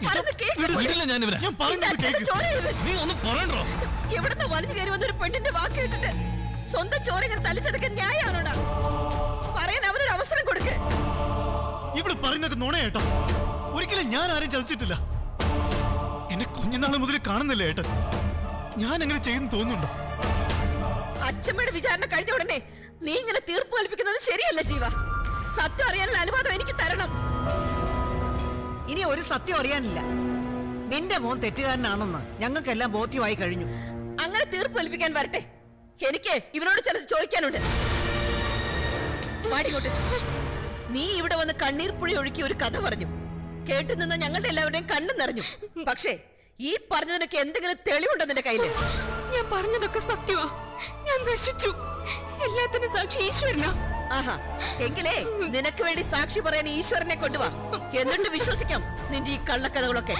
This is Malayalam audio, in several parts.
പറയുന്നത് കേക്ക്. വിടില്ല ഞാൻ ഇവരെ ഞാൻ നിന്റെ പറയുന്നത് അച്ഛന്റെ കേക്ക് ചോര ഇവൻ. നീ ഒന്ന് പറയണ്ടോ എവിടുന്ന് വലിഞ്ഞു കയറി വന്നൊരു പെണ്ണിന്റെ വാക്ക് കേട്ടിട്ട് സ്വന്തം ചോര ഇങ്ങനെ തലിച്ചതൊക്കെ ന്യായമാണോടാ പറയാൻ അവനൊരു അവസരം കൊടുക്ക് ഇവിടെ പറയുന്നൊക്കെ നുണയേട്ടാ ഒരിക്കലും ഞാൻ ആരും ചതിച്ചിട്ടില്ല എന്നെ കുഞ്ഞുനാൾ മുതൽ കാണുന്നില്ല ഏട്ടൻ ഞാൻ അങ്ങനെ ചെയ്യുന്നു തോന്നുന്നുണ്ടോ അച്ഛമ്മയുടെ വിചാരണ കഴിഞ്ഞ ഉടനെ നീ ഇങ്ങനെ തീർപ്പ് കൽപ്പിക്കുന്നത് ശരിയല്ല ജീവ സത്യം അറിയാനുള്ള അനുവാദം എനിക്ക് തരണം ഇനി ഒരു സത്യം അറിയാനില്ല നിന്റെ മോൻ തെറ്റുകാരനാണെന്ന് ഞങ്ങൾക്കെല്ലാം ബോധ്യമായി കഴിഞ്ഞു അങ്ങനെ തീർപ്പ് കൽപ്പിക്കാൻ വരട്ടെ എനിക്ക് ഇവനോട് ചിലത് ചോദിക്കാനുണ്ട് വാടിക്കോട്ട് നീ ഇവിടെ വന്ന് കണ്ണീർ പുഴ ഒഴുക്കി ഒരു കഥ പറഞ്ഞു കേട്ടു നിന്ന് ഞങ്ങളുടെ എല്ലാവരുടെയും കണ്ണു നിറഞ്ഞു പക്ഷേ ഈ പറഞ്ഞതിനൊക്കെ എന്തെങ്കിലും തെളിവുണ്ടോ നിന്റെ കയ്യില് ഞാൻ പറഞ്ഞതൊക്കെ സത്യമാ ഞാൻ നശിച്ചു എല്ലാത്തിനും സാക്ഷി ഈശ്വരനാ ആഹാ എങ്കിലേ നിനക്ക് വേണ്ടി സാക്ഷി പറയാൻ ഈശ്വരനെ കൊണ്ടുവാ എന്നിട്ട് വിശ്വസിക്കാം നിന്റെ ഈ കള്ളക്കഥകളൊക്കെ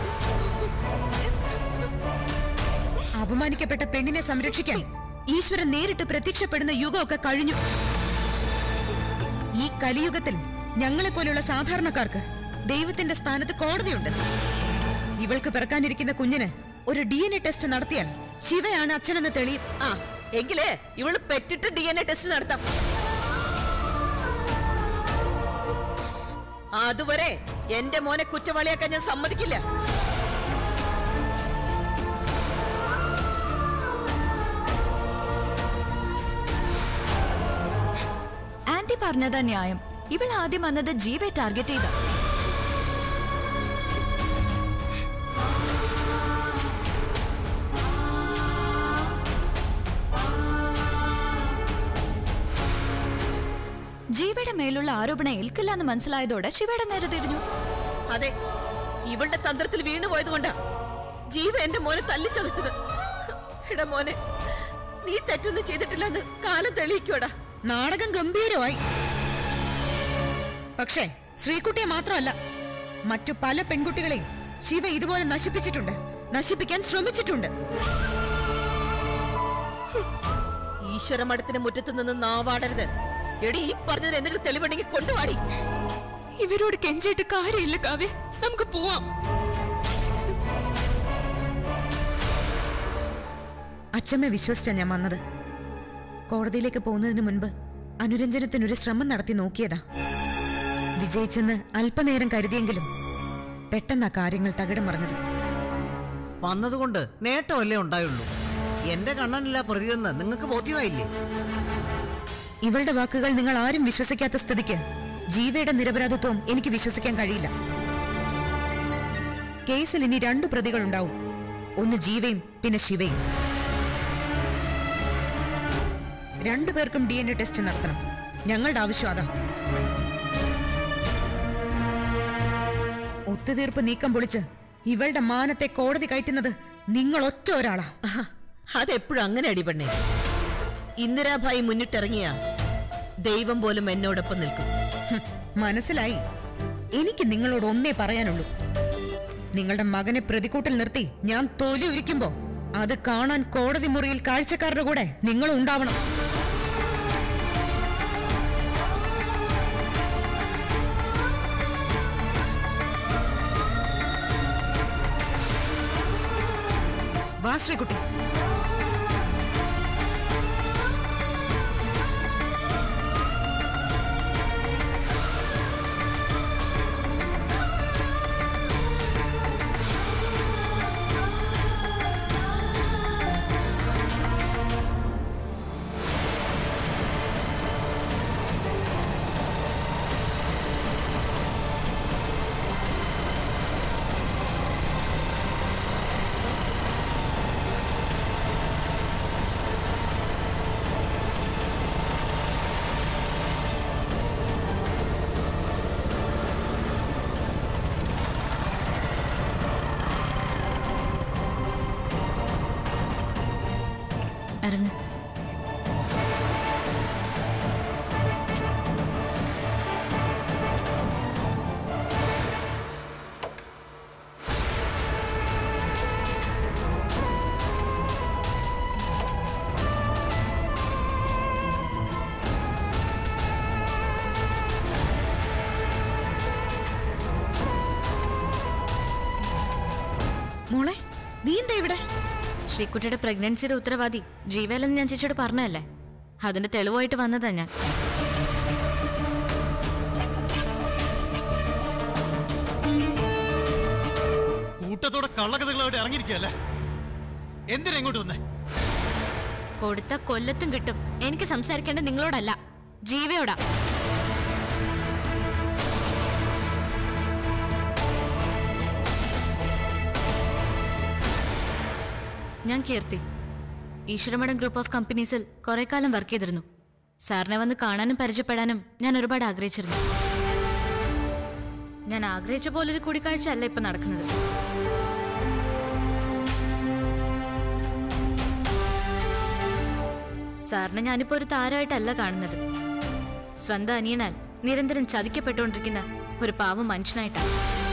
അപമാനിക്കപ്പെട്ട പെണ്ണിനെ സംരക്ഷിക്കാൻ ഈശ്വരൻ നേരിട്ട് പ്രത്യക്ഷപ്പെടുന്ന യുഗമൊക്കെ കഴിഞ്ഞു ഈ കലിയുഗത്തിൽ ഞങ്ങളെപ്പോലുള്ള സാധാരണക്കാർക്ക് ദൈവത്തിന്റെ സ്ഥാനത്ത് കോടതിയുണ്ട് ഇവൾക്ക് പിറക്കാനിരിക്കുന്ന കുഞ്ഞിന് ഒരു ഡി എൻ എ ടെസ്റ്റ് നടത്തിയാൽ ശിവയാണ് അച്ഛനെന്ന് തെളിയും ആ എങ്കിലേ ഇവള് പെറ്റിട്ട് ഡി എൻ എ ടെസ്റ്റ് നടത്താം അതുവരെ എന്റെ മോനെ കുറ്റവാളിയാക്കാൻ ഞാൻ സമ്മതിക്കില്ല ആന്റി പറഞ്ഞതാ ന്യായം ഇവൾ ആദ്യം വന്നത് ജീവയെ ടാർഗറ്റ് ചെയ്ത ജീവയുടെ മേലുള്ള ആരോപണം ഏൽക്കില്ല എന്ന് മനസ്സിലായതോടെ ശിവയുടെ നേരെ തിരിഞ്ഞു അതെ ഇവളുടെ തന്ത്രത്തിൽ വീണു പോയതുകൊണ്ടാ ജീവ എന്റെ മോനെ തല്ലിച്ചതച്ചത് എടാ മോനെ നീ തെറ്റൊന്നും ചെയ്തിട്ടില്ലെന്ന് കാലം തെളിയിക്കോടാ നാടകം ഗംഭീരമായി പക്ഷേ ശ്രീകുട്ടിയെ മാത്രമല്ല മറ്റു പല പെൺകുട്ടികളെയും ശിവ ഇതുപോലെ നശിപ്പിച്ചിട്ടുണ്ട് നശിപ്പിക്കാൻ ശ്രമിച്ചിട്ടുണ്ട് ഈശ്വര മഠത്തിന് മുറ്റത്ത് നിന്ന് നാവാടരുത് എടി ഈ പറഞ്ഞതിന് എന്തെങ്കിലും തെളിവുണ്ടെങ്കിൽ കൊണ്ടുവാടി ഇവരോട് കെഞ്ചിയിട്ട് കാര്യമില്ല കാവ്യ നമുക്ക് പോവാം അച്ഛമ്മ വിശ്വസിച്ചാ ഞാൻ വന്നത് കോടതിയിലേക്ക് പോകുന്നതിന് മുൻപ് അനുരഞ്ജനത്തിനൊരു ശ്രമം നടത്തി നോക്കിയതാ വിജയിച്ചെന്ന് അല്പനേരം കരുതിയെങ്കിലും പെട്ടെന്നാ കാര്യങ്ങൾ തകിടം മറിഞ്ഞത് വന്നതുകൊണ്ട് നേട്ടമല്ലേ ഉണ്ടായുള്ളൂ എന്റെ കണ്ണനല്ല പ്രതിയെന്ന് നിങ്ങൾക്ക് ബോധ്യമായില്ലേ ഇവളുടെ വാക്കുകൾ നിങ്ങൾ ആരും വിശ്വസിക്കാത്ത സ്ഥിതിക്ക് ജീവയുടെ നിരപരാധിത്വം എനിക്ക് വിശ്വസിക്കാൻ കഴിയില്ല കേസിൽ ഇനി രണ്ടു പ്രതികളുണ്ടാവും ഒന്ന് ജീവയും പിന്നെ ശിവയും രണ്ടുപേർക്കും ഡി എൻ എ ടെസ്റ്റ് നടത്തണം ഞങ്ങളുടെ ആവശ്യം അതാ ഒത്തുതീർപ്പ് നീക്കം പൊളിച്ച് ഇവളുടെ മാനത്തെ കോടതി കയറ്റുന്നത് നിങ്ങൾ ഒറ്റ ഒരാളാ അതെപ്പോഴും അങ്ങനെ അടിപെണ്ണേ ഇന്ദിരാഭായി മുന്നിട്ടിറങ്ങിയ ദൈവം പോലും എന്നോടൊപ്പം നിൽക്കും ഹും, മനസ്സിലായി എനിക്ക് നിങ്ങളോട് ഒന്നേ പറയാനുള്ളൂ നിങ്ങളുടെ മകനെ പ്രതിക്കൂട്ടിൽ നിർത്തി ഞാൻ തോലി ഉരിക്കുമ്പോ അത് കാണാൻ കോടതി മുറിയിൽ കാഴ്ചക്കാരുടെ കൂടെ നിങ്ങളും ഉണ്ടാവണം വാ ശ്രീകുട്ടി മോളെ നീ എന്താ ഇവിടെ ശ്രീകുട്ടിയുടെ പ്രഗ്നൻസിയുടെ ഉത്തരവാദി ജീവയിലെന്ന് ഞാൻ ചേച്ചിയോട് പറഞ്ഞതല്ലേ അതിന്റെ തെളിവായിട്ട് വന്നതാ ഞാൻ കൂട്ടത്തോടെ കള്ളക്കഥകളോടെ ഇറങ്ങിയിരിക്കുകയല്ലേ എന്തിനാ ഇങ്ങോട്ട് വന്നേ കൊടുത്ത കൊല്ലത്തും കിട്ടും എനിക്ക് സംസാരിക്കേണ്ടത് നിങ്ങളോടല്ല ജീവയോടാ ഞാൻ കീർത്തി ഈശ്വരമഠം ഗ്രൂപ്പ് ഓഫ് കമ്പനീസിൽ കുറെ കാലം വർക്ക് ചെയ്തിരുന്നു സാറിനെ വന്ന് കാണാനും പരിചയപ്പെടാനും ഞാൻ ഒരുപാട് ആഗ്രഹിച്ചിരുന്നു ഞാൻ ആഗ്രഹിച്ച പോലൊരു കൂടിക്കാഴ്ച അല്ല ഇപ്പൊ നടക്കുന്നത് സാറിനെ ഞാനിപ്പോ ഒരു താരമായിട്ടല്ല കാണുന്നത് സ്വന്തം അനിയനാൽ നിരന്തരം ചതിക്കപ്പെട്ടുകൊണ്ടിരിക്കുന്ന ഒരു പാവം മനുഷ്യനായിട്ടാണ്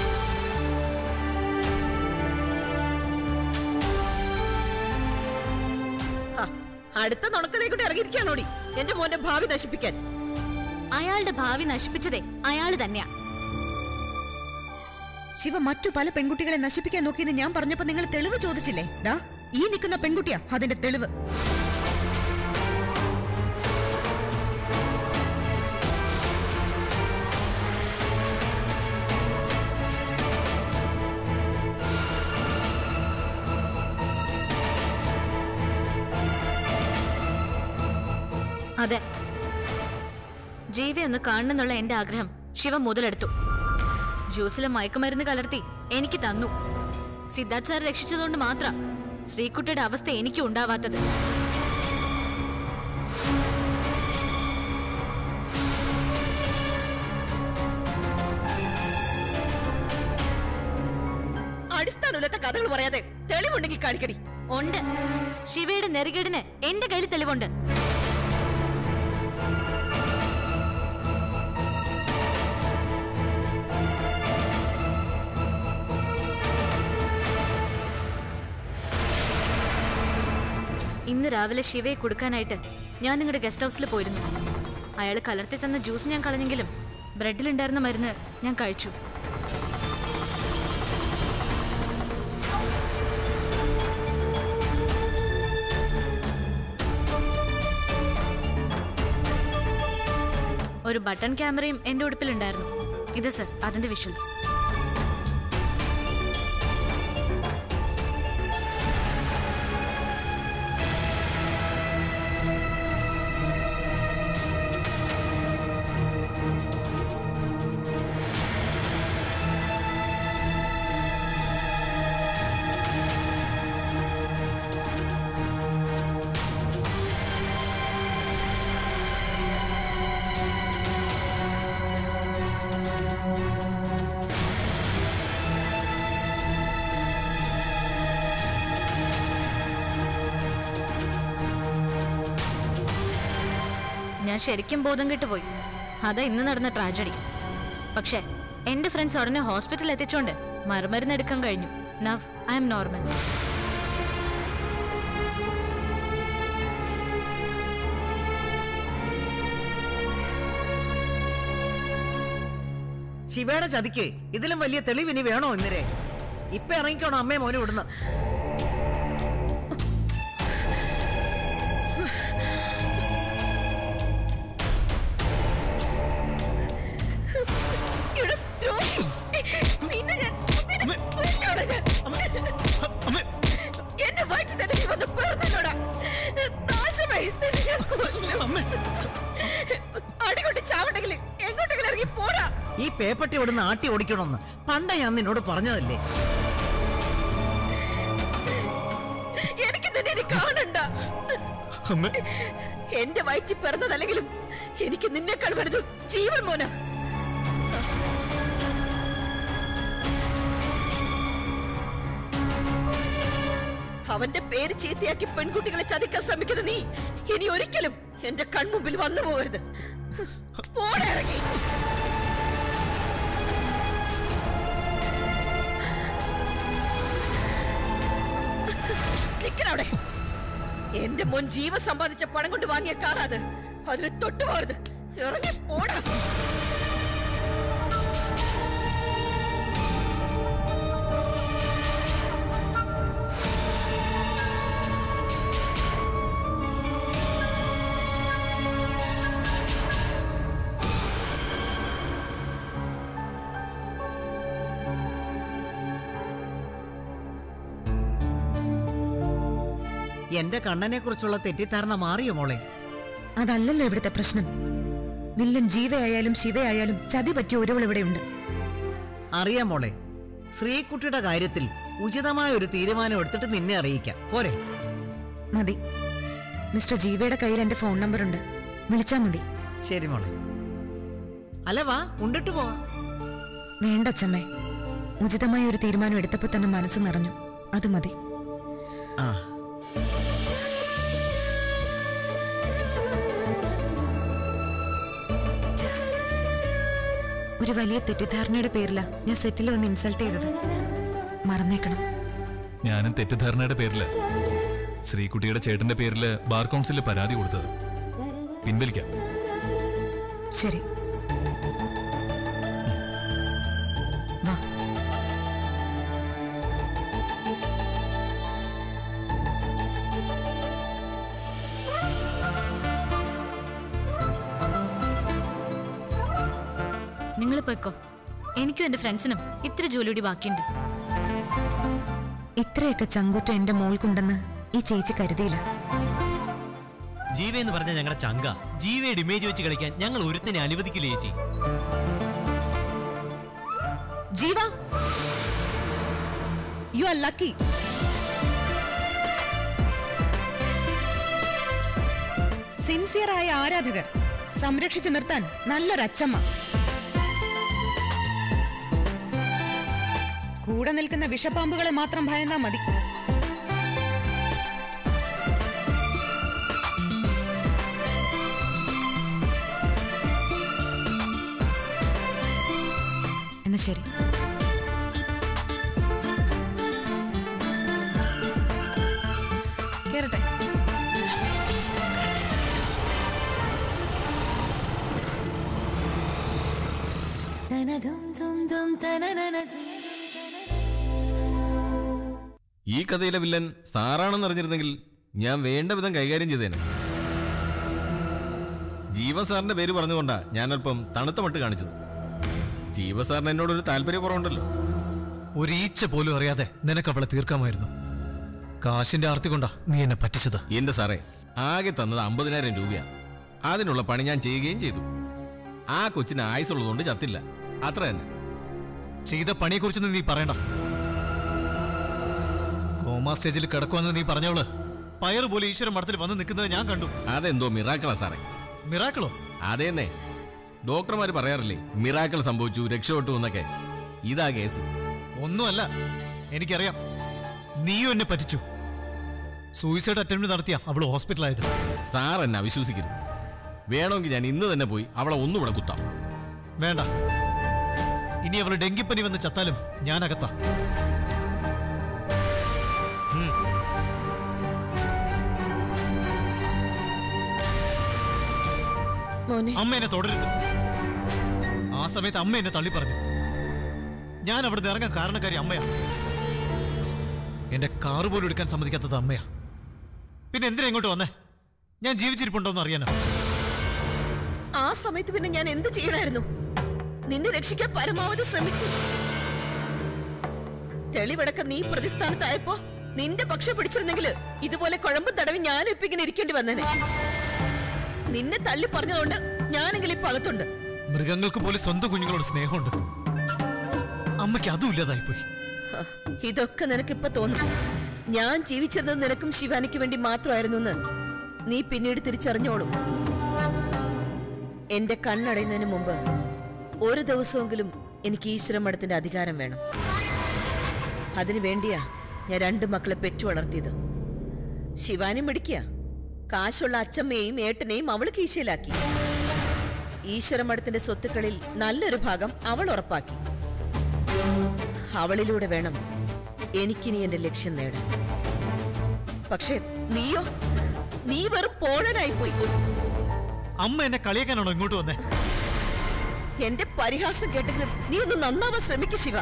ഹ, അടുത്ത നുണക്കതേ കൂടി ഇറങ്ങിയിരിക്കാനോടി എന്റെ മോന്റെ ഭാവി നശിപ്പിക്കാൻ അയാളുടെ ഭാവി നശിപ്പിച്ചതേ അയാൾ തന്നെയാ ശിവ മറ്റു പല പെൺകുട്ടികളെ നശിപ്പിക്കാൻ നോക്കിയെന്ന് ഞാൻ പറഞ്ഞപ്പോ നിങ്ങൾ തെളിവ് ചോദിച്ചില്ലേ ദാ ഈ നിൽക്കുന്ന പെൺകുട്ടിയാ അതിന്റെ തെളിവ് അതെ ജീവയൊന്ന് കാണണമെന്നുള്ള എന്റെ ആഗ്രഹം ശിവ മുതലെടുത്തു ജ്യൂസിലെ മയക്കുമരുന്ന് കലർത്തി എനിക്ക് തന്നു സിദ്ധാർത്ഥ് സാർ രക്ഷിച്ചതുകൊണ്ട് മാത്രം ശ്രീകുട്ടിയുടെ അവസ്ഥ എനിക്ക് ഉണ്ടാവാത്തത് അടിസ്ഥാനമില്ലാത്ത കഥകൾ പറയാതെ തെളിവുണ്ടെങ്കിൽ കാണിക്കടി ഉണ്ട് ശിവയുടെ നെറുകേടിന് എന്റെ കയ്യിൽ തെളിവുണ്ട് ഇന്ന് രാവിലെ ശിവയെ കൊടുക്കാനായിട്ട് ഞാൻ നിങ്ങളുടെ ഗസ്റ്റ് ഹൗസിൽ പോയിരുന്നു അയാൾ കലർത്തി തന്ന ജ്യൂസ് ഞാൻ കളഞ്ഞെങ്കിലും ബ്രെഡിലുണ്ടായിരുന്ന മരുന്ന് ഞാൻ കഴിച്ചു ഒരു ബട്ടൺ ക്യാമറയും എന്റെ ഉടുപ്പിലുണ്ടായിരുന്നു ഇത് സർ അതിന്റെ വിഷ്വൽസ് ഞാൻ ശരിക്കും ബോധം കെട്ടുപോയി അതാ ഇന്ന് നടന്ന ട്രാജഡി പക്ഷേ എന്റെ ഫ്രണ്ട്സ് ഉടനെ ഹോസ്പിറ്റലിൽ എത്തിച്ചോണ്ട് മറുമരുന്ന് എടുക്കാൻ കഴിഞ്ഞു നവ് ഐ എം നോർമൽ ശിവയുടെ ചതിക്ക് ഇതിലും വലിയ തെളിവ് ഇനി വേണോ ഇന്നരെ ഇപ്പൊ ഇറങ്ങിക്കോണം അമ്മേ മോനെ വിടുന്നു ഇവിടെ ദ്രോഹി. നിന്നെ ഞാൻ- നിന്നെ കൊല്ലോടാ ഞാൻ. അമ്മേ എന്റെ വയറ്റിൽ തന്നെ നീ വന്ന് പിറന്നല്ലോടാ. നാശമേ, നിന്നെ ഞാൻ കൊല്ലും. അമ്മേ അടികൊണ്ട് ചാവണ്ടെങ്കിൽ എങ്ങോട്ടെങ്കിലും ഇറങ്ങി പോടാ ഈ പേപ്പട്ടി ഇവിടുന്ന് ആട്ടി ഓടിക്കണമെന്ന് പണ്ട ഞാൻ നിന്നോട് പറഞ്ഞതല്ലേ എനിക്ക് നിന്നെ ഇനി കാണണ്ട അമ്മേ എന്റെ വയറ്റിൽ പിറന്നതല്ലെങ്കിലും എനിക്ക് നിന്നെക്കാൾ വലുത് ജീവൻ മോന അവന്റെ പേര് ചീത്തയാക്കി പെൺകുട്ടികളെ ചതിക്കാൻ ശ്രമിക്കുന്ന നീ ഇനി ഒരിക്കലും എന്റെ കൺമുമ്പിൽ വന്നു പോകരുത് പോടെ ഇറങ്ങി നിക്കനവിടെ എന്റെ മോൻ ജീവ സമ്പാദിച്ച പണം കൊണ്ട് വാങ്ങിയ കാറാ അത് അതിന് തൊട്ടു പോകരുത് ഇറങ്ങി പോടാ എന്റെ കണ്ണനെ കുറിച്ചുള്ള തെറ്റിദ്ധാരണ മാറിയോ മോളെ അതല്ലല്ലോ ഇവിടുത്തെ പ്രശ്നം വില്ലൻ ജീവയായാലും ശിവയായാലും ചതി പറ്റിയ ഒരുവൾ ഇവിടെയുണ്ട് അറിയാം മോളെ ശ്രീകുട്ടിയുടെ കാര്യത്തിൽ ഉചിതമായ ഒരു തീരുമാനം എടുത്തിട്ട് നിന്നെ അറിയിക്കാം പോരെ മതി മിസ്റ്റർ ജീവയുടെ കയ്യിൽ എന്റെ ഫോൺ നമ്പർ ഉണ്ട് വിളിച്ചാ മതി ശരി മോളെ അല്ല വാ ഉണ്ടിട്ട് പോവാ വേണ്ട അച്ഛമ്മേ ഉചിതമായ ഒരു തീരുമാനം എടുത്തപ്പോൾ തന്നെ മനസ്സ് നിറഞ്ഞു അത് മതി ആ ഒരു വലിയ തെറ്റിദ്ധാരണയുടെ പേരില ഞാൻ സെറ്റിൽ വന്ന് ഇൻസൾട്ട് ചെയ്തത് മറന്നേക്കണം ഞാനും തെറ്റിദ്ധാരണയുടെ പേരില് ശ്രീകുട്ടിയുടെ ചേട്ടന്റെ പേരില് ബാർ കൗൺസിലിൽ പരാതി കൊടുത്തത് പിൻവലിക്കാം ശരി വാ നിങ്ങൾ പോയിക്കോ എനിക്കും എന്റെ ഫ്രണ്ട്സിനും ഇത്തിരി ജോലി കൂടി ബാക്കിയുണ്ട് ഇത്രയൊക്കെ ചങ്കുറ്റം എന്റെ മോൾക്കുണ്ടെന്ന് ഈ ചേച്ചി കരുതിയില്ല ജീവ എന്ന് പറഞ്ഞ ഞങ്ങളുടെ ചങ്ക ജീവയുടെ ഇമേജ് വെച്ച് കളിക്കാൻ ഞങ്ങൾ ഒരുത്തിനെ അനുവദിക്കില്ല ചേച്ചി ജീവ യു ആർ ലക്കി സിൻസിയറായ ആരാധകർ സംരക്ഷിച്ചു നിർത്താൻ നല്ലൊരച്ചമ്മ കൂടെ നിൽക്കുന്ന വിഷപ്പാമ്പുകളെ മാത്രം ഭയന്നാ മതി എന്നാ ശരി കേറട്ടെ ഈ കഥയിലെ വില്ലൻ സാറാണെന്ന് അറിഞ്ഞിരുന്നെങ്കിൽ ഞാൻ വേണ്ട വിധം കൈകാര്യം ചെയ്തേനെ ജീവ സാറിന്റെ പേര് പറഞ്ഞുകൊണ്ടാ ഞാൻ അല്പം തണുത്ത മട്ട് കാണിച്ചത് ജീവ സാറിന് എന്നോടൊരു താല്പര്യക്കുറവുണ്ടല്ലോ ഒരു ഈച്ച പോലും അറിയാതെ നിനക്ക് അവളെ തീർക്കാമായിരുന്നു കാശിന്റെ ആർത്തി കൊണ്ടാ നീ എന്നെ പറ്റിച്ചത് എന്റെ സാറേ ആകെ തന്നത് അമ്പതിനായിരം രൂപയാ അതിനുള്ള പണി ഞാൻ ചെയ്യുകയും ചെയ്തു ആ കൊച്ചിന് ആയുസുള്ളതുകൊണ്ട് ചത്തില്ല അത്ര തന്നെ ചെയ്ത പണിയെക്കുറിച്ചൊന്നും നീ പറയണ്ട കോമാ സ്റ്റേജിൽ കിടക്കുമെന്ന് നീ പറഞ്ഞവള് പയറ് പോലെ ഈശ്വരൻ മഠത്തിൽ വന്ന് നിൽക്കുന്നത് ഞാൻ കണ്ടു അതെന്തോ മിറാക്കളാ സാറേ മിറാക്കളോ അതേന്നേ ഡോക്ടർമാർ പറയാറില്ലേ മിറാക്കൾ സംഭവിച്ചു രക്ഷപ്പെട്ടു എന്നൊക്കെ ഇതാ കേസ് ഒന്നുമല്ല എനിക്കറിയാം നീയും എന്നെ പറ്റിച്ചു സൂയിസൈഡ് അറ്റംപ്റ്റ് നടത്തിയ അവള് ഹോസ്പിറ്റലായത് സാർ എന്നെ അവിശ്വസിക്കരുത് വേണമെങ്കിൽ ഞാൻ ഇന്ന് തന്നെ പോയി അവളെ ഒന്നുകൂടെ കുത്താം വേണ്ട ഇനി അവള് ഡെങ്കിപ്പനി വന്ന് ചത്താലും ഞാൻ അകത്താ മോനെ അമ്മ എന്നെ തുടരുത് ആ സമയത്ത് അമ്മ എന്നെ തള്ളി പറഞ്ഞു ഞാൻ അവിടെ നിന്ന് ഇറങ്ങാൻ കാരണക്കാരി അമ്മയാ എന്റെ കാറ് പോലും എടുക്കാൻ സമ്മതിക്കാത്തത് അമ്മയാ പിന്നെ എന്തിനാ ഇങ്ങോട്ട് വന്നേ ഞാൻ ജീവിച്ചിരിപ്പുണ്ടോന്ന് അറിയാനോ ആ സമയത്ത് പിന്നെ ഞാൻ എന്ത് ചെയ്യണമായിരുന്നു നിന്നെ രക്ഷിക്കാൻ പരമാവധി ശ്രമിച്ചു തെളിവടക്കം നീ പ്രതിസ്ഥാനത്തായപ്പോ നിന്റെ പക്ഷം പിടിച്ചിരുന്നെങ്കിൽ ഇതുപോലെ കുഴമ്പും തടവി ഞാനും ഇപ്പൊ ഇങ്ങനെ ഇരിക്കേണ്ടി വന്നേനെ നിന്നെ തള്ളി പറഞ്ഞതുകൊണ്ട് ഞാനെങ്കിലും ഇപ്പൊ അകത്തുണ്ട് മൃഗങ്ങൾക്ക് പോലും സ്വന്തം കുഞ്ഞുങ്ങളോട് സ്നേഹമുണ്ട് അമ്മയ്ക്ക് അതും ഇല്ലാതായിപ്പോയി ഹ, ഇതൊക്കെ നിനക്കിപ്പൊ തോന്നും ഞാൻ ജീവിച്ചിരുന്നത് നിനക്കും ശിവാനിക്ക് വേണ്ടി മാത്രമായിരുന്നു എന്ന് നീ പിന്നീട് തിരിച്ചറിഞ്ഞോളും എന്റെ കണ്ണടയുന്നതിന് മുമ്പ് ഒരു ദിവസമെങ്കിലും എനിക്ക് ഈശ്വര മഠത്തിന്റെ അധികാരം വേണം അതിനു വേണ്ടിയാ ഞാൻ രണ്ട് മക്കളെ പെറ്റു വളർത്തിയത് ശിവാനും മിടിക്കുക കാശുള്ള അച്ഛമ്മയെയും ഏട്ടനെയും അവള് കീശയിലാക്കി ഈശ്വര മഠത്തിന്റെ സ്വത്തുക്കളിൽ നല്ലൊരു ഭാഗം അവൾ ഉറപ്പാക്കി അവളിലൂടെ വേണം എനിക്കിനി എന്റെ ലക്ഷ്യം നേടാൻ പക്ഷേ നീയോ നീ വെറും പോഴനായിപ്പോയി അമ്മ എന്നെ കളിയാക്കാനാണോ ഇങ്ങോട്ട് വന്നേ എന്റെ പരിഹാസം കേട്ടെങ്കിലും നീ ഒന്ന് നന്നാവാൻ ശ്രമിക്ക ശിവ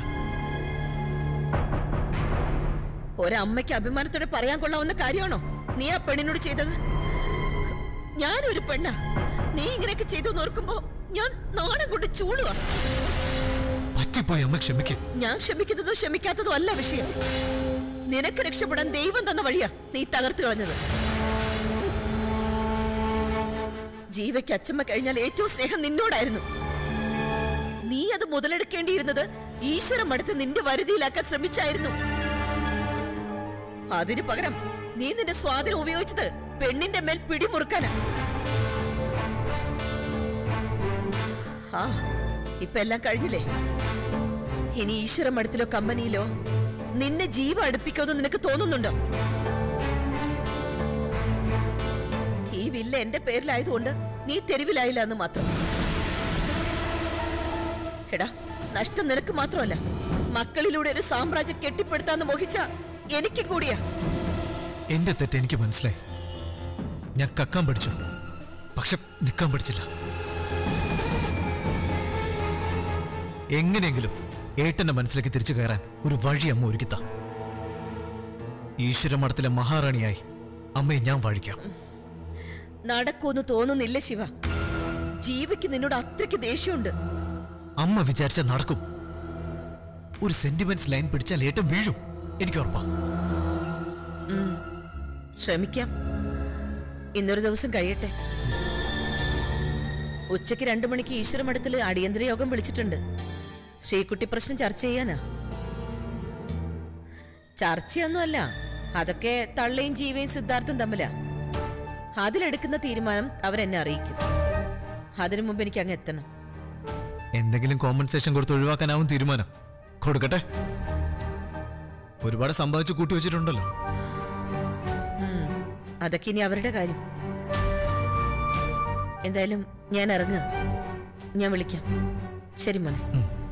ഒരമ്മയ്ക്ക് അഭിമാനത്തോടെ പറയാൻ കൊള്ളാവുന്ന കാര്യമാണോ നീ ആ പെണ്ണിനോട് ചെയ്തത് ഞാനൊരു പെണ്ണാ നീ ഇങ്ങനെയൊക്കെ ചെയ്തു ഓർക്കുമ്പോ ഞാൻ നാണം കൊണ്ട് ചൂടുവാ പറ്റിപ്പോയി അമ്മ ക്ഷമിക്ക് ഞാൻ ക്ഷമിക്കുന്നതോ ക്ഷമിക്കാത്തതോ അല്ല വിഷയം നിനക്ക് രക്ഷപ്പെടാൻ ദൈവം തന്ന വഴിയാ നീ തകർത്തു കളഞ്ഞത് ജീവയ്ക്ക് അച്ചമ്മ കഴിഞ്ഞാൽ ഏറ്റവും സ്നേഹം നിന്നോടായിരുന്നു നീ അത് മുതലെടുക്കേണ്ടിയിരുന്നത് ഈശ്വരം അടുത്ത് നിന്റെ വരുതിയിലാക്കാൻ ശ്രമിച്ചായിരുന്നു അതിനു പകരം നീ നിന്റെ സ്വാധീനം ഉപയോഗിച്ചത് പെണ്ണിന്റെ മേൽ പിടിമുറുക്കാനാ ആ ഇപ്പൊ എല്ലാം കഴിഞ്ഞില്ലേ ഇനി ഈശ്വരം അടുത്തിലോ കമ്പനിയിലോ നിന്നെ ജീവ അടുപ്പിക്കുമെന്ന് നിനക്ക് തോന്നുന്നുണ്ടോ ഈ വില്ല എന്റെ പേരിലായതുകൊണ്ട് നീ തെരുവിലായില്ല എന്ന് മാത്രം എടാ നഷ്ടം നിനക്ക് മാത്രമല്ല മക്കളിലൂടെ ഒരു സാമ്രാജ്യം കെട്ടിപ്പടുത്താന്ന് മോഹിച്ച എനിക്കും കൂടിയാ എന്റെ തെറ്റ് എനിക്ക് മനസ്സിലായി ഞാൻ കക്കാൻ പഠിച്ചു പക്ഷെ നിൽക്കാൻ പഠിച്ചില്ല എങ്ങനെയെങ്കിലും ഏട്ടന്റെ മനസ്സിലേക്ക് തിരിച്ചു കയറാൻ ഒരു വഴി അമ്മ ഒരുക്കിത്ത ഈശ്വര മഠത്തിലെ മഹാറാണിയായി അമ്മയെ ഞാൻ വഴിക്കാം നടക്കൂന്ന് തോന്നുന്നില്ല ശിവ ജീവയ്ക്ക് നിന്നോട് അത്രയ്ക്ക് ദേഷ്യമുണ്ട് അമ്മ വിചാരിച്ച നടക്കും ഒരു സെന്റിമെന്റ്സ് ലൈൻ പിടിച്ചാൽ ഏട്ടം വീഴും എനിക്ക് ഉറപ്പാ ഉം. ശ്രമിക്കാം ഇന്നൊരു ദിവസം കഴിയട്ടെ ഉച്ചയ്ക്ക് രണ്ടു മണിക്ക് ഈശ്വരമഠത്തില് അടിയന്തര യോഗം വിളിച്ചിട്ടുണ്ട് ശ്രീകുട്ടി പ്രശ്നം ചർച്ച ചെയ്യാനാ ചർച്ചയൊന്നുമല്ല അതൊക്കെ തള്ളയും ജീവയും സിദ്ധാർത്ഥം തമ്മിലാ അതിലെടുക്കുന്ന തീരുമാനം അവരെന്നെ അറിയിക്കും അതിനു മുമ്പ് എനിക്ക് അങ്ങ് എത്തണം എന്തെങ്കിലും കോമ്പൻസേഷൻ കൊടുത്ത് ഒഴിവാക്കാനാവും തീരുമാനം കൊടുക്കട്ടെ ഒരുപാട് സമ്പാദിച്ചു കൂട്ടി വെച്ചിട്ടുണ്ടല്ലോ ഉം. അതൊക്കെ ഇനി അവരുടെ കാര്യം എന്തായാലും ഞാൻ ഇറങ്ങുക ഞാൻ വിളിക്കാം ശരി മോനെ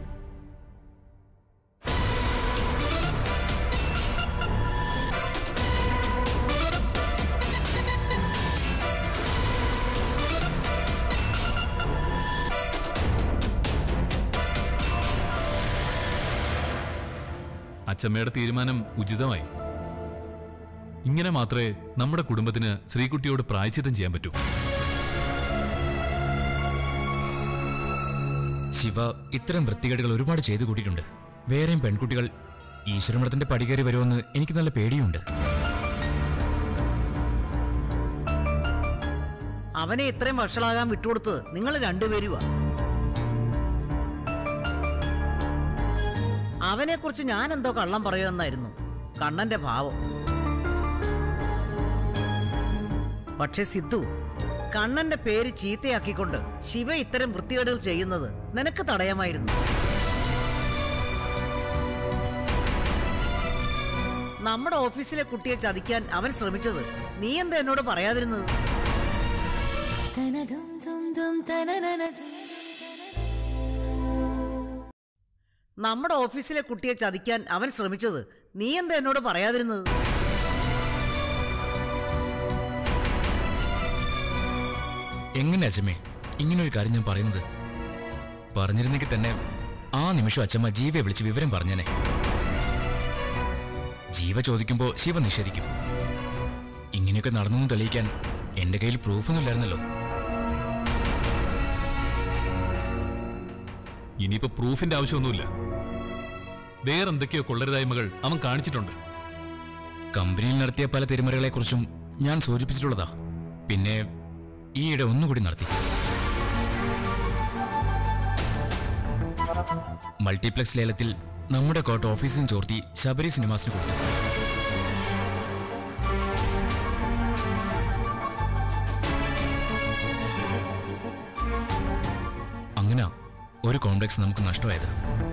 അച്ചമ്മയുടെ തീരുമാനം ഉചിതമായി ഇങ്ങനെ മാത്രമേ നമ്മുടെ കുടുംബത്തിന് ശ്രീകുട്ടിയോട് പ്രായച്ചിത്തം ചെയ്യാൻ പറ്റൂ ശിവ ഇത്തരം വൃത്തികേടുകൾ ഒരുപാട് ചെയ്തു കൂട്ടിയിട്ടുണ്ട് വേറെയും പെൺകുട്ടികൾ ഈശ്വരമഠത്തിന്റെ പടികേറി വരുമെന്ന് എനിക്ക് നല്ല പേടിയുണ്ട് അവനെ ഇത്രയും വഷളാകാൻ വിട്ടുകൊടുത്തത് നിങ്ങൾ രണ്ടുപേരുവാ അവനെ കുറിച്ച് ഞാൻ എന്തോ കള്ളം പറയുമെന്നായിരുന്നു കണ്ണന്റെ ഭാവം പക്ഷെ സിദ്ധു കണ്ണന്റെ പേര് ചീത്തയാക്കിക്കൊണ്ട് ശിവ ഇത്തരം വൃത്തികേടുകൾ ചെയ്യുന്നത് നിനക്ക് തടയാമായിരുന്നു നമ്മുടെ ഓഫീസിലെ കുട്ടിയെ ചതിക്കാൻ അവൻ ശ്രമിച്ചത് നീ എന്താ എന്നോട് പറയാതിരുന്നത് നമ്മുടെ ഓഫീസിലെ കുട്ടിയെ ചതിക്കാൻ അവൻ ശ്രമിച്ചത് നീ എന്താ എന്നോട് പറയാതിരുന്നത് എങ്ങനെ അച്ഛമ്മേ ഇങ്ങനൊരു കാര്യം ഞാൻ പറയുന്നത് പറഞ്ഞിരുന്നെങ്കിൽ തന്നെ ആ നിമിഷം അച്ഛമ്മ ജീവയെ വിളിച്ച് വിവരം പറഞ്ഞേനെ ജീവ ചോദിക്കുമ്പോൾ ശിവ നിഷേധിക്കും ഇങ്ങനെയൊക്കെ നടന്നെന്ന് തെളിയിക്കാൻ എന്റെ കയ്യിൽ പ്രൂഫൊന്നും ഇല്ലായിരുന്നല്ലോ ഇനിയിപ്പോ പ്രൂഫിന്റെ ആവശ്യമൊന്നുമില്ല വേറെന്തൊക്കെയോ കൊള്ളരുതായ്മകൾ അവൻ കാണിച്ചിട്ടുണ്ട് കമ്പനിയിൽ നടത്തിയ പല തിരിമറികളെക്കുറിച്ചും ഞാൻ സൂചിപ്പിച്ചിട്ടുള്ളതാ പിന്നെ ഈയിടെ ഒന്നുകൂടി നടത്തി മൾട്ടിപ്ലക്സ് ലേലത്തിൽ നമ്മുടെ കോട്ട് ഓഫീസിൽ നിന്ന് ചോർത്തി ശബരി സിനിമാസിന് കൊടുത്തു അങ്ങനെ ഒരു കോംപ്ലക്സ് നമുക്ക് നഷ്ടമായത്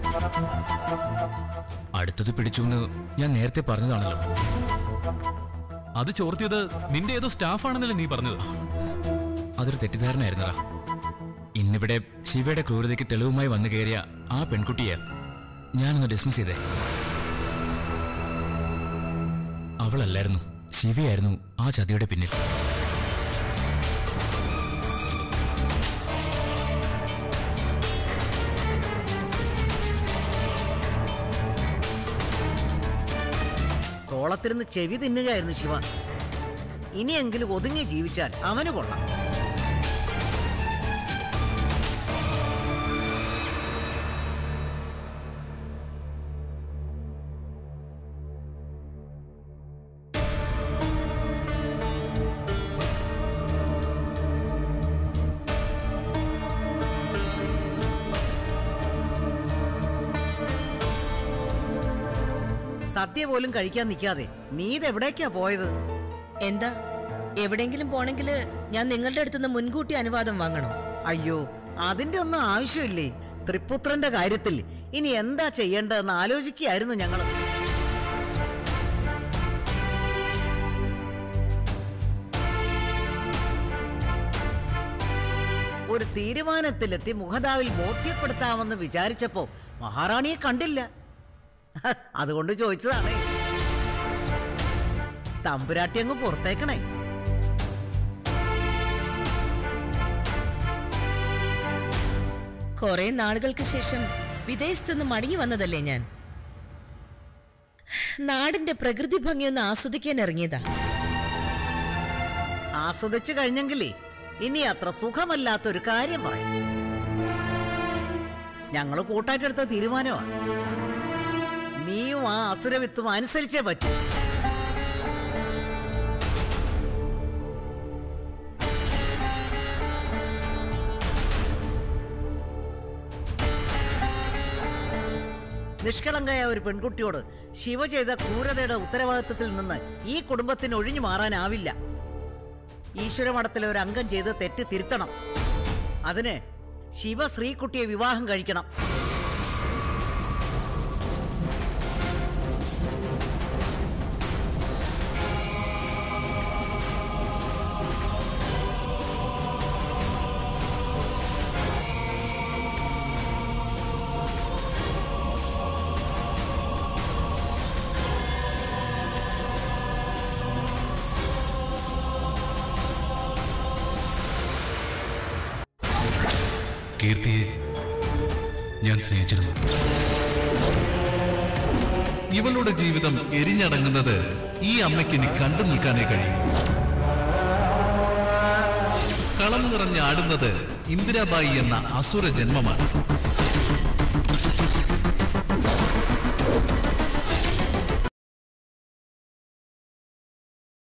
അടുത്തത് പിടിച്ചു എന്ന് ഞാൻ നേരത്തെ പറഞ്ഞതാണല്ലോ അത് ചോർത്തിയത് നിന്റെ ഏതോ സ്റ്റാഫാണെന്നല്ലേ നീ പറഞ്ഞത് അതൊരു തെറ്റിദ്ധാരണയായിരുന്നടാ ഇന്നിവിടെ ശിവയുടെ ക്രൂരതയ്ക്ക് തെളിവുമായി വന്നു കയറിയ ആ പെൺകുട്ടിയെ ഞാനൊന്ന് ഡിസ്മിസ് ചെയ്തേ അവളല്ലായിരുന്നു ശിവയായിരുന്നു ആ ചതിയുടെ പിന്നിൽ തോളത്തിരുന്ന് ചെവി തിന്നുകയായിരുന്നു ശിവ ഇനിയെങ്കിലും ഒതുങ്ങി ജീവിച്ചാൽ അവന് കൊള്ളാം സദ്യ പോലും കഴിക്കാൻ നിൽക്കാതെ നീ ഇതെവിടേക്കാ പോയത് എന്താ എവിടെയെങ്കിലും പോണെങ്കിൽ ഞാൻ നിങ്ങളുടെ അടുത്തുനിന്ന് മുൻകൂട്ടി അനുവാദം വാങ്ങണോ അയ്യോ അതിന്റെ ഒന്നും ആവശ്യമില്ലേ തൃപ്പുത്രന്റെ കാര്യത്തിൽ ഇനി എന്താ ചെയ്യേണ്ടതെന്ന് ആലോചിക്കുകയായിരുന്നു ഞങ്ങള് ഒരു തീരുമാനത്തിലെത്തി മുഖതാവിൽ ബോധ്യപ്പെടുത്താമെന്ന് വിചാരിച്ചപ്പോ മഹാറാണിയെ കണ്ടില്ല ഹ, അതുകൊണ്ട് ചോദിച്ചതാണ് തമ്പുരാട്ടി അങ്ങ് പുറത്തേക്കണേ കുറെ നാളുകൾക്ക് ശേഷം വിദേശത്തുനിന്ന് മടങ്ങി വന്നതല്ലേ ഞാൻ നാടിന്റെ പ്രകൃതി ഭംഗിയൊന്ന് ആസ്വദിക്കാൻ ഇറങ്ങിയതാ ആസ്വദിച്ചു കഴിഞ്ഞെങ്കിലേ ഇനി അത്ര സുഖമല്ലാത്തൊരു കാര്യം പറയാം ഞങ്ങൾ കൂട്ടായിട്ടെടുത്ത തീരുമാനമാ നീയും ആ അസുരവിത്തും അനുസരിച്ചേ പറ്റൂ നിഷ്കളങ്കയായ ഒരു പെൺകുട്ടിയോട് ശിവ ചെയ്ത ക്രൂരതയുടെ ഉത്തരവാദിത്വത്തിൽ നിന്ന് ഈ കുടുംബത്തിന് ഒഴിഞ്ഞു മാറാനാവില്ല ഈശ്വരമഠത്തിലെ ഒരു അംഗം ചെയ്ത് തെറ്റ് തിരുത്തണം അതിന് ശിവ ശ്രീകുട്ടിയെ വിവാഹം കഴിക്കണം കീർത്തിയെ ഞാൻ സ്നേഹിച്ചിരുന്നു ഇവളുടെ ജീവിതം എരിഞ്ഞടങ്ങുന്നത് ഈ അമ്മയ്ക്ക് ഇനി കണ്ടു നിൽക്കാനേ കഴിയും കളം നിറഞ്ഞ് ആടുന്നത് ഇന്ദിരാബായി എന്ന അസുര ജന്മമാണ്